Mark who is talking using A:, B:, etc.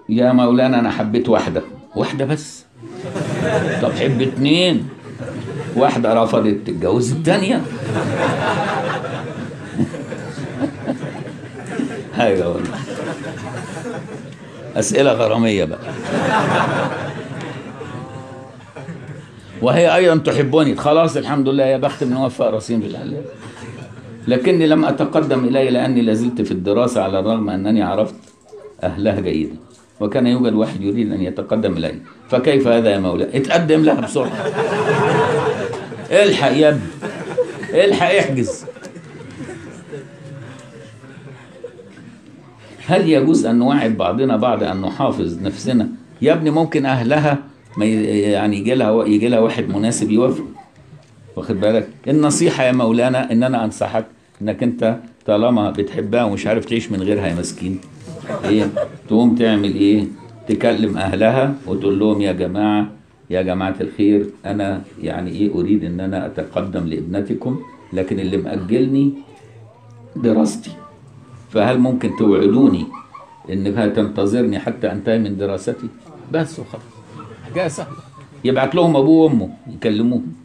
A: يا مولانا انا حبيت واحده واحده بس طب حب اتنين واحده رفضت تتجوز التانيه ايوه والله اسئله غراميه بقى وهي ايضا تحبني خلاص الحمد لله يا بخت من وفاء رصين بالله لكني لم اتقدم اليه لاني لازلت في الدراسه على الرغم انني عرفت اهلها جيدا وكان يوجد واحد يريد ان يتقدم الي فكيف هذا يا مولاي اتقدم لها بسرعه الحق يا ابني الحق احجز هل يجوز ان نوعد بعضنا بعض ان نحافظ نفسنا يا ابني ممكن اهلها ما ي- يعني يجي لها يجي لها واحد مناسب يوافق واخد بالك النصيحه يا مولانا ان انا انصحك انك انت طالما بتحبها ومش عارف تعيش من غيرها يا مسكين ايه تقوم تعمل ايه تكلم اهلها وتقول لهم يا جماعه يا جماعه الخير انا يعني ايه اريد ان انا اتقدم لابنتكم لكن اللي مأجلني دراستي فهل ممكن توعدوني انها تنتظرني حتى انتهي من دراستي بس وخلاص حاجه سهله يبعت لهم ابوه وامه يكلموه